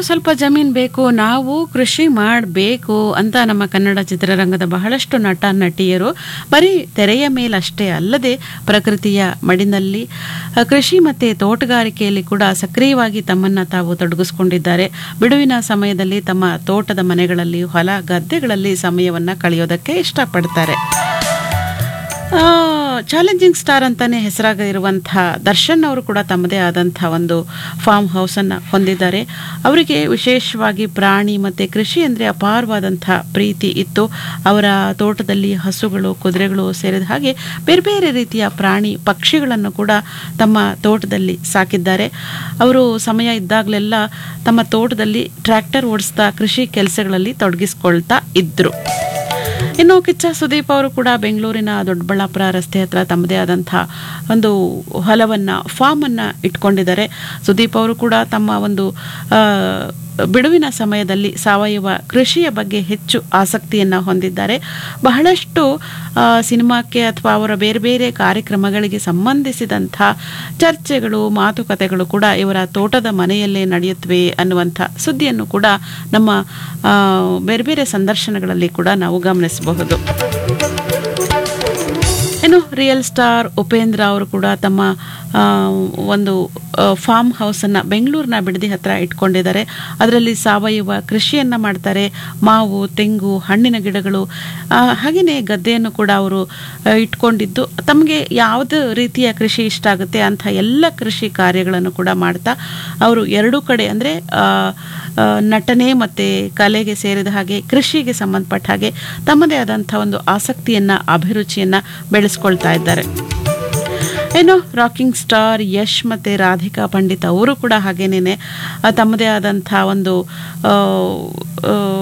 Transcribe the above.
ಸ್ವಲ್ಪ ಜಮೀನ್ ಬೇಕು ನಾವು ಕೃಷಿ ಮಾಡಬೇಕು ಅಂತ ನಮ್ಮ ಕನ್ನಡ ಚಿತ್ರರಂಗದ ಬಹಳಷ್ಟು ನಟ ನಟಿಯರು ಬರೀ ತೆರೆಯ ಮೇಲಷ್ಟೇ ಅಲ್ಲದೆ ಪ್ರಕೃತಿಯ ಮಡಿನಲ್ಲಿ ಆ, ಕೃಷಿ ಮತ್ತೆ ತೋಟಗಾರಿಕೆಯಲ್ಲಿ ಕೂಡ ಸಕ್ರಿಯವಾಗಿ ತಮ್ಮನ್ನ ತಾವು ತೊಡಗಿಸ್ಕೊಂಡಿದ್ದಾರೆ ಬಿಡುವಿನ ಸಮಯದಲ್ಲಿ ತಮ್ಮ ತೋಟದ ಮನೆಗಳಲ್ಲಿ ಹೊಲ ಗದ್ದೆಗಳಲ್ಲಿ ಸಮಯವನ್ನ ಕಳೆಯೋದಕ್ಕೆ ಇಷ್ಟಪಡ್ತಾರೆ ಚಾಲೆಂಜಿಂಗ್ ಸ್ಟಾರ್ ಅಂತಾನೆ ಹೆಸರಾಗಿರುವಂತಹ ದರ್ಶನ್ ಅವರು ಕೂಡ ತಮ್ಮದೇ ಆದಂತಹ ಒಂದು ಫಾರ್ಮ್ ಹೌಸ್ ಅನ್ನ ಹೊಂದಿದ್ದಾರೆ ಅವರಿಗೆ ವಿಶೇಷವಾಗಿ ಪ್ರಾಣಿ ಮತ್ತೆ ಕೃಷಿ ಅಂದ್ರೆ ಅಪಾರವಾದಂತಹ ಪ್ರೀತಿ ಇತ್ತು ಅವರ ತೋಟದಲ್ಲಿ ಹಸುಗಳು ಕುದುರೆಗಳು ಸೇರಿದ ಹಾಗೆ ಬೇರೆ ಬೇರೆ ರೀತಿಯ ಪ್ರಾಣಿ ಪಕ್ಷಿಗಳನ್ನು ಕೂಡ ತಮ್ಮ ತೋಟದಲ್ಲಿ ಸಾಕಿದ್ದಾರೆ ಅವರು ಸಮಯ ಇದ್ದಾಗಲೆಲ್ಲ ತಮ್ಮ ತೋಟದಲ್ಲಿ ಟ್ರ್ಯಾಕ್ಟರ್ ಓಡಿಸ್ತಾ ಕೃಷಿ ಕೆಲಸಗಳಲ್ಲಿ ತೊಡಗಿಸ್ಕೊಳ್ತಾ ಇದ್ರು ಇನ್ನು ಕಿಚ್ಚ ಸುದೀಪ್ ಅವರು ಕೂಡ ಬೆಂಗಳೂರಿನ ದೊಡ್ಡಬಳ್ಳಾಪುರ ರಸ್ತೆ ಹತ್ರ ತಮ್ಮದೇ ಆದಂತಹ ಒಂದು ಹೊಲವನ್ನ ಫಾರ್ಮ್ ಅನ್ನ ಇಟ್ಕೊಂಡಿದ್ದಾರೆ ಸುದೀಪ್ ಅವರು ಕೂಡ ತಮ್ಮ ಒಂದು ಆ, ಬಿಡುವಿನ ಸಮಯದಲ್ಲಿ ಸಾವಯವ ಕೃಷಿಯ ಬಗ್ಗೆ ಹೆಚ್ಚು ಆಸಕ್ತಿಯನ್ನ ಹೊಂದಿದ್ದಾರೆ ಬಹಳಷ್ಟು ಆ, ಸಿನಿಮಾಕ್ಕೆ ಅಥವಾ ಅವರ ಬೇರೆ ಬೇರೆ ಕಾರ್ಯಕ್ರಮಗಳಿಗೆ ಸಂಬಂಧಿಸಿದಂಥ ಚರ್ಚೆಗಳು ಮಾತುಕತೆಗಳು ಕೂಡ ಇವರ ತೋಟದ ಮನೆಯಲ್ಲೇ ನಡೆಯುತ್ತವೆ ಅನ್ನುವಂಥ ಸುದ್ದಿಯನ್ನು ಕೂಡ ನಮ್ಮ ಆ, ಬೇರೆ ಬೇರೆ ಸಂದರ್ಶನಗಳಲ್ಲಿ ಕೂಡ ನಾವು ಗಮನಿಸಬಹುದು ಇನ್ನು ರಿಯಲ್ ಸ್ಟಾರ್ ಉಪೇಂದ್ರ ಅವರು ಕೂಡ ತಮ್ಮ ಆ, ಒಂದು ಫಾರ್ಮ್ ಹೌಸನ್ನು ಬೆಂಗಳೂರಿನ ಬಿಡದಿ ಹತ್ರ ಇಟ್ಕೊಂಡಿದ್ದಾರೆ ಅದರಲ್ಲಿ ಸಾವಯವ ಕೃಷಿಯನ್ನು ಮಾಡ್ತಾರೆ ಮಾವು ತೆಂಗು ಹಣ್ಣಿನ ಗಿಡಗಳು ಆ, ಹಾಗೆಯೇ ಗದ್ದೆಯನ್ನು ಕೂಡ ಅವರು ಆ, ಇಟ್ಕೊಂಡಿದ್ದು ತಮಗೆ ಯಾವುದು ರೀತಿಯ ಕೃಷಿ ಇಷ್ಟ ಆಗುತ್ತೆ ಅಂಥ ಎಲ್ಲ ಕೃಷಿ ಕಾರ್ಯಗಳನ್ನು ಕೂಡ ಮಾಡ್ತಾ ಅವರು ಎರಡೂ ಕಡೆ ಅಂದರೆ ನಟನೆ ಮತ್ತು ಕಲೆಗೆ ಸೇರಿದ ಹಾಗೆ ಕೃಷಿಗೆ ಸಂಬಂಧಪಟ್ಟ ಹಾಗೆ ತಮ್ಮದೇ ಆದಂಥ ಒಂದು ಆಸಕ್ತಿಯನ್ನು ಅಭಿರುಚಿಯನ್ನು ಬೆಳೆಸ್ಕೊಳ್ತಾ ಇದ್ದಾರೆ ಇನ್ನು ರಾಕಿಂಗ್ ಸ್ಟಾರ್ ಯಶ್ ಮತ್ತು ರಾಧಿಕಾ ಪಂಡಿತ್ ಅವರು ಕೂಡ ಹಾಗೇನೇನೆ ಆ, ತಮ್ಮದೇ ಆದಂಥ ಒಂದು ಆ, ಆ,